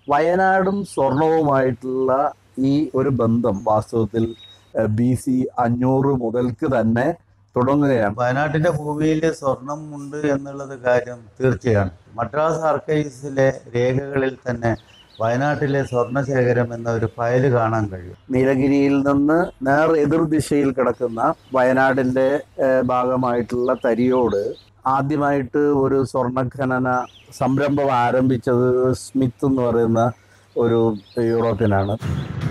വയനാടും സ്വർണവുമായിട്ടുള്ള ഈ ഒരു ബന്ധം വാസ്തവത്തിൽ ബി സി അഞ്ഞൂറ് മുതൽക്ക് തന്നെ തുടങ്ങുകയാണ് വയനാട്ടിന്റെ ഭൂമിയിൽ സ്വർണം ഉണ്ട് എന്നുള്ളത് കാര്യം തീർച്ചയാണ് മദ്രാസ് ആർക്കൈവ്സിലെ രേഖകളിൽ തന്നെ വയനാട്ടിലെ സ്വർണ്ണശേഖരം എന്ന ഒരു ഫയല് കാണാൻ കഴിയും നീലഗിരിയിൽ നിന്ന് നേർ എതിർ ദിശയിൽ കിടക്കുന്ന വയനാടിൻ്റെ ഏഹ്, ഭാഗമായിട്ടുള്ള തരിയോട് ആദ്യമായിട്ട് ഒരു സ്വർണ്ണഖനന സംരംഭം ആരംഭിച്ചത് സ്മിത്ത് എന്ന് പറയുന്ന ഒരു യൂറോപ്യനാണ്